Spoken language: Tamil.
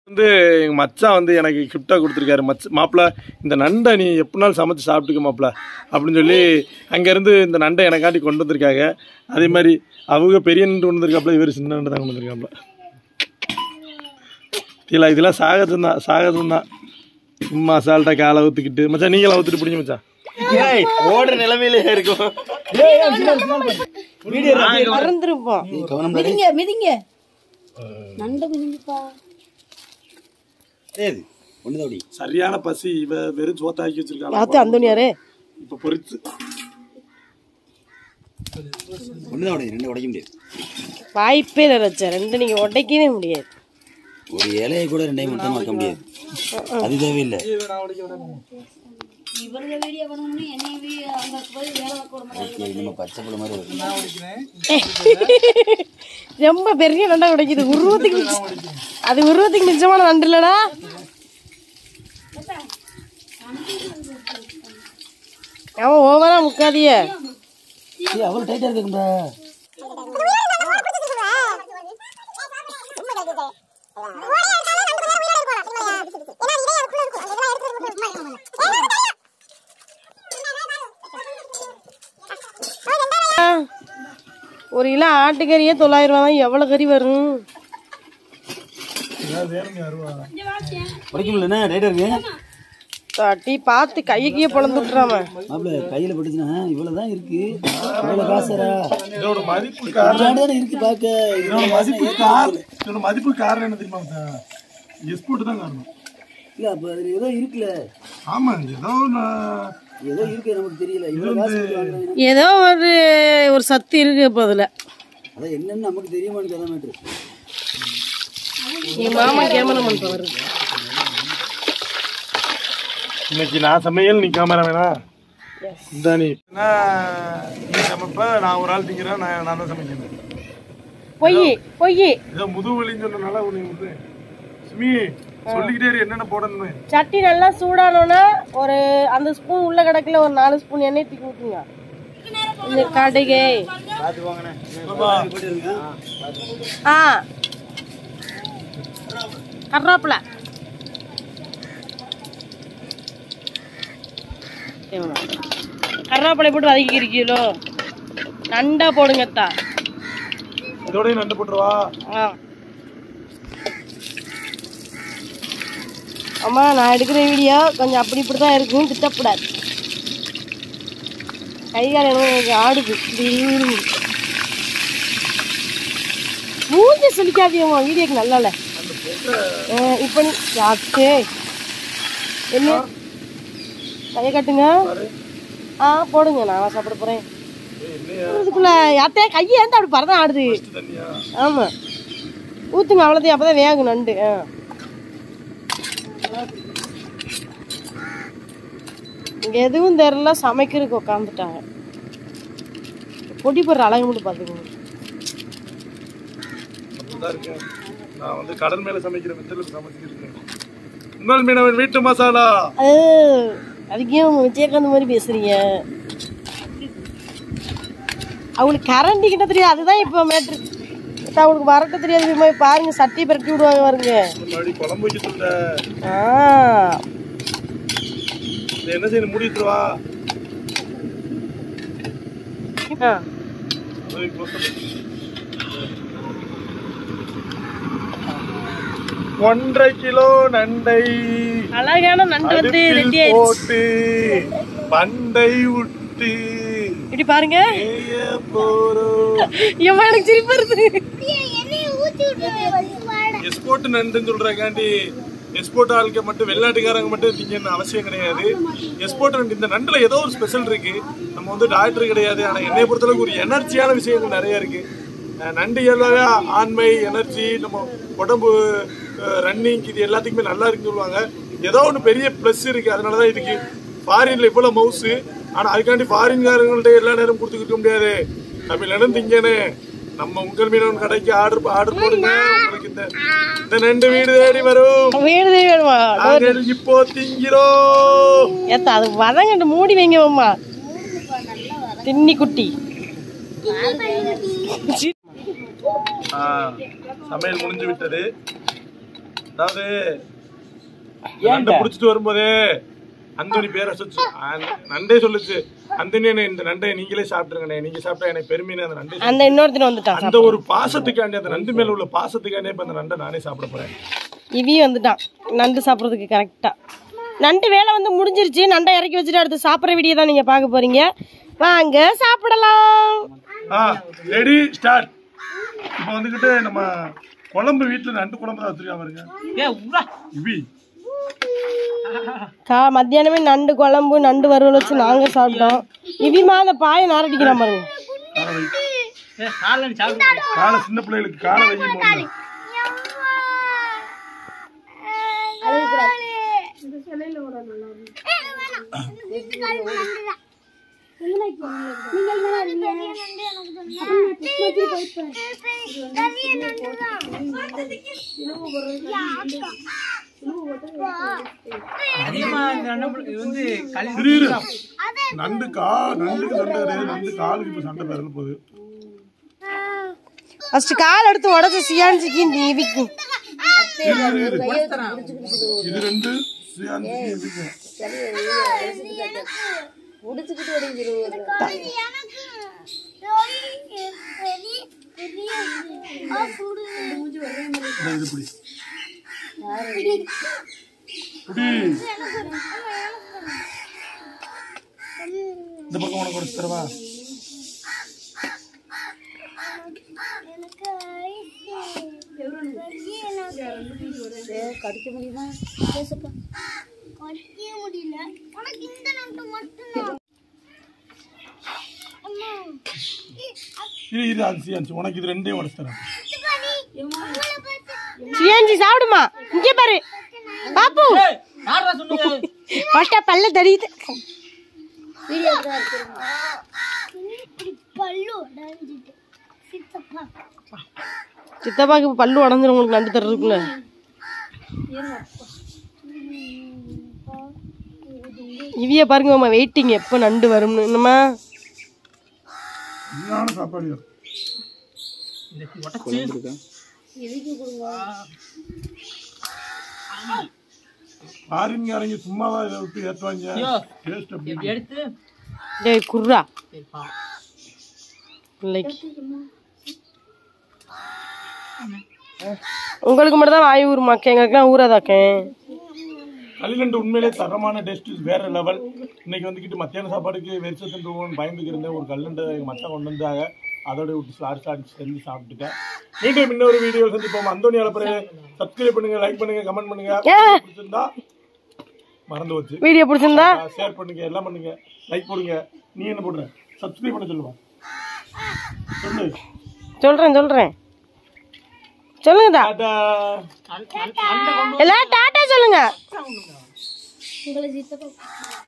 வந்து எங்க மச்சான் வந்து எனக்கு கிஃப்டாக கொடுத்துருக்காரு மச்ச மாப்பிள்ள இந்த நண்டை நீ எப்படினாலும் சமைச்சு சாப்பிட்டுக்க மாப்பிள்ள அப்படின்னு சொல்லி அங்கேருந்து இந்த நண்டை எனக்காண்டி கொண்டு வந்திருக்காங்க அதே மாதிரி அவங்க பெரிய நண்டு கொண்டு வந்திருக்காப்புல இவர் சின்ன நண்டு தான் கொண்டு வந்திருக்காப்புல இல்லை இதெல்லாம் சாகசம் தான் சாகசம் தான் சும்மா அசால்ட்டாக காலை ஊற்றிக்கிட்டு மச்சான் நீங்களும் ஊற்றிட்டு பிடிங்க மச்சான் ஓடுற நிலைமையிலே இருக்கும் மறந்துருப்போம் மிதிங்க மிதிங்க நண்டு மிதிங்கப்பா ஏது ஒண்ணுதான் அப்படி சரியான பசி இவ வெறும் சோத்தாக்கி வச்சிருக்காங்க யாத்து அந்தோனியாரு இப்போ பொரிச்சு ஒண்ணுதான் உடையும் ரெண்டு உடைக்க முடியாது வாய்ப்பே இல்லை ரச்சா ரெண்டு நீங்க உடைக்கவே முடியாது ஒரு இலையை கூட ரெண்டையும் மட்டும் வைக்க முடியாது அது தேவையில்லை இவருங்க வீடியோ பண்ணணும்னு என்னைய வீ- அங்க போய் வேலை பார்க்க விட மாட்டாங்க நம்ம பச்சை பிள்ளை மாதிரி வரும் ரொம்ப பெரிய நண்டா உடைக்குது உருவத்துக்கு மிச்ச- அது உருவத்துக்கு நிஜமான நண்டு இல்லடா அவன் ஓவரா முக்காதிய ஏய், அவ்வளவு டைட்டா இருக்குடா ஒரு கிலோ ஆட்டுக்கறியே தொள்ளாயிரம் ரூபா தான் எவ்வளவு கறி வரும் உடைக்க முடியலண்ணா டைட்டா இருக்கு தட்டி பார்த்து கையை கையை பொழந்து விட்டுறாம மாப்பிள்ள கையில பட்டுச்சுன்னா இவ்வளவுதான் இருக்கு இவ்வளவு காசுரா இதோட மதிப்பு கொஞ்சாண்டு தானே இருக்கு பாக்க இதோட மதிப்பு கார் இதோட மதிப்பு காரணம் என்ன தெரியுமா மச்சான் எஸ்போர்ட் தான் காரணம் இல்ல அப்ப அதுல ஏதோ இருக்குல்ல ஆமா ஏதோ நான் ஏதோ இருக்கு நமக்கு தெரியல இவ்வளவு காசு கொடுத்து வாங்குறாங்க. ஏதோ ஒரு ஒரு சத்து இருக்கு இப்போ அதுல அதான் என்னன்னு நமக்கு தெரியுமான்னு கதை மேட்ரு என் மாமா கேமரா பண்ணிட்டு வருது இன்னைக்கு நான் சமையல் நீ கேமரா வேணா இந்த நீ நீ சமைப்ப நான் ஒரு ஆள் திங்கிறேன் நான் நான் தான் சமைக்கிறேன் பொய் பொய் ஏதோ முதுவலின்னு சொன்னனால உன்னை வந்து சுமி சொல்லிக்கிட்டே இரு என்னென்ன போடணும்னு சட்டி நல்லா சூடானோன்னா ஒரு அந்த ஸ்பூன் உள்ள கிடக்குல ஒரு நாலு ஸ்பூன் எண்ணெய் தூக்கி ஊற்றுங்க இந்த கடுகு ஆ கருவேப்பில கருவேப்பிலை போட்டு வதக்கிக்கிறீங்களோ நண்டா போடுங்கத்தா இதோடய நண்டு போட்டுருவா ஆ அம்மா நான் எடுக்கிற வீடியோ கொஞ்சம் அப்படி இப்படி தான் இருக்கும் திட்டக்கூடாது கை கால் என்னமோ எனக்கு ஆடுது திடீர்னு மூஞ்சி சொல்லிக்காதீங்கம்மா வீடியோக்கு நல்லால இப்போ நீ யாத்தே என்ன கையை கட்டுங்க ஆ போடுங்க நான் சாப்பிட போகிறேன் இதுக்குள்ள யாத்தே கையை ஏன் அப்படி பறதான் ஆடுது தண்ணியா ஆமா ஊத்துங்க அவ்வளோதையும் அப்பதான் வேகும் நண்டு ஆ. இங்க எதுவும் தெரியல சமைக்கிறதுக்கு உட்காந்துட்டாங்க பொடி போடுற அழகு மட்டும் பார்த்துக்கோங்க அப்படிதான் இருக்கேன் நான் வந்து கடல் மேல சமைக்கிற மெத்தடில் சமைச்சிட்டு இருக்கேன் உங்கள் மீனவன் வீட்டு மசாலா அது அதுக்கே விஜயகாந்த் மாதிரி பேசுறீங்க அவங்களுக்கு கரண்டி கிட்ட தெரியாது அதுதான் இப்போ மேட்ரு அவங்களுக்கு வரட்ட தெரியாது போய் பாருங்க சட்டியை பிரட்டி விடுவாங்க பாருங்க முன்னாடி குழம்பு வைக்க சொல்ல ஆ இதை என்ன செய்யணும் மூடி வச்சிருவா ஆ அதை close பண்ணு. ஒன்றரை கிலோ நண்டை அழகான நண்டு வந்து அடுப்பில் ரெடி ஆயிடுச்சு போட்டு பண்டை விட்டு இப்படி பாருங்க மேய போறோம் ஏம்மா எனக்கு சிரிப்பு வருது எஸ்போர்ட் நண்டுன்னு சொல்றாக்காண்டி எஸ்போர்ட் ஆளுக்க மட்டும் வெளிநாட்டுக்காரங்க மட்டும் திங்கன்னு அவசியம் கிடையாது எஸ்போர்ட் நண்டு இந்த நண்டுல ஏதோ ஒரு ஸ்பெஷல் இருக்கு நம்ம வந்து டாக்டர் கிடையாது ஆனா என்னை பொறுத்தளவுக்கு ஒரு எனர்ஜியான விஷயங்கள் நிறைய இருக்கு அஹ் நண்டு இயல்பாகவே ஆண்மை எனர்ஜி நம்ம உடம்பு ரன்னிங் இது எல்லாத்துக்குமே நல்லா இருக்குன்னு சொல்லுவாங்க ஏதோ ஒன்று பெரிய ப்ளஸ் இருக்கு அதனால தான் இதுக்கு ஃபாரின்ல இவ்வளோ மவுசு ஆனா அதுக்காண்டி ஃபாரின்காரங்கள்ட்ட எல்லா நேரம் கொடுத்துக்கிட்டு முடியாது நம்ம இல்லைன்னு திங்கன்னு நம்ம உங்கள் மீனவன் கடைக்கு ஆர்டர் ஆர்டர் போடுங்க உங்களுக்கு இந்த இந்த நண்டு வீடு தேடி வரும் வேணுதே வேணுமா நாங்கள் இப்போ திங்கிறோம் ஏத்தா அது வதங்கட்டு மூடி வைங்க அம்மா தின்னி குட்டி ஆ, சமையல் முடிஞ்சு விட்டது அதாவது நண்டை பிடிச்சிட்டு வரும்போதே அந்தோனி பேரை சொல்லுச்சு அந்த- நண்டே சொல்லுச்சு அந்தோனி அண்ணே, இந்த நண்டை நீங்களே சாப்பிட்டுருங்கண்ணே நீங்க சாப்பிட்டா எனக்கு பெருமைன்னு அந்த நண்டை அந்த இன்னொருத்தன் வந்துட்டான் அந்த ஒரு பாசத்துக்காண்டி அந்த நண்டு மேல உள்ள பாசத்துக்காண்டி இப்ப அந்த நண்டை நானே சாப்பிட போறேன் இவி வந்துட்டான் நண்டு சாப்பிட்றதுக்கு கரெக்டா நண்டு வேலை வந்து முடிஞ்சிருச்சு நண்டை இறக்கி வச்சுட்டு அடுத்து சாப்பிட்ற வீடியோ தான் நீங்க பார்க்க போறீங்க வாங்க சாப்பிடலாம் ஆ ரெடி ஸ்டார்ட் இப்போ வந்துகிட்டு நம்ம குழம்பு வீட்டுல நண்டு குழம்பு தான் வச்சிருக்கா பாருங்க இவி கா மத்தியானமே நண்டு குழம்பு நண்டு வறுவல் வச்சு நாங்க சாப்பிட்டோம் இவிமா அந்த பாயை நாரடிக்கிறான் பாருங்க காலை வை. காலை சின்ன பிள்ளைகளுக்கு காலை வைக்கும் போது இரு, இரு. நண்டு கா நண்டுக்கு சண்டை கிடையாது நண்டு காலுக்கு இப்ப சண்டை பேரல போகுது ஃபர்ஸ்ட் கால் எடுத்து உடச்சு சியான்சிக்கு இந்த இவிக்கு இரு, இரு, இரு. இது ரெண்டு சியான்சிக்கு இதுக்கு. இந்த இது பிடி பிடி. இந்த பக்கம் உனக்கு ஒரு தரவா கடிக்க முடியுமா பேசப்பா கடிக்க முடியல உனக்கு இந்த நண்டு மட்டும்தான் அம்மா இது இது அது சியான்சி உனக்கு இது ரெண்டையும் உடச்சு தரேன் சியான்சி சாப்பிடுமா இங்க பாரு பாப்பு ஃபர்ஸ்டா பல்ல தெரியுது வீடியோ தான் இருக்கு பல்லு உடைஞ்சிட்டு சித்தப்பா சித்தப்பாக்கு இப்ப பல்லு உடஞ்சிரும் உங்களுக்கு நண்டு தர்றதுக்குள்ள இவிய பாருங்க மாமா வெயிட்டிங் எப்போ நண்டு வரும்னு என்னமா இதுதான சாப்பாடு பாருங்க இறங்கி சும்மாதான் இதை விட்டு ஏற்றுவாங்க டேஸ்ட் அப்படி டேய் குர்ரா பிள்ளைக்கு உங்களுக்கு மட்டும் தான் வாய் ஊருமாக்க எங்களுக்குலாம் ஊறாதாக்கேன் களிநண்டு உண்மையிலே தரமான டேஸ்ட் வேற லெவல் இன்னைக்கு வந்துக்கிட்டு மத்தியான சாப்பாடுக்கு வெறிச்சத்துன்னு பயந்துக்கு இருந்தேன் ஒரு கல்லுண்டு எங்கள் மச்சான் கொண்டு வந்தாங்க அதோட விட்டு ஸ்லாட் ஸ்லாட் செஞ்சு சாப்பிட்டுட்டேன் மீண்டும் இன்னொரு வீடியோ சந்திப்போம் அந்தோனி அலப்பறை சப்ஸ்கிரைப் பண்ணுங்க லைக் பண்ணுங்க கமெண்ட் பண்ணுங்க பிடிச்சிருந்தா மறந்து வச்சு வீடியோ பிடிச்சிருந்தா ஷேர் பண்ணுங்க எல்லாம் பண்ணுங்க லைக் போடுங்க நீ என்ன போடுற சப்ஸ்கிரைப் பண்ண சொல்லுவா சொல்லு சொல்றேன் சொல்றேன் சொல்லுங்கடா டாடா எல்லாரும் டாட்டா சொல்லுங்க உங்களை சித்தப்பா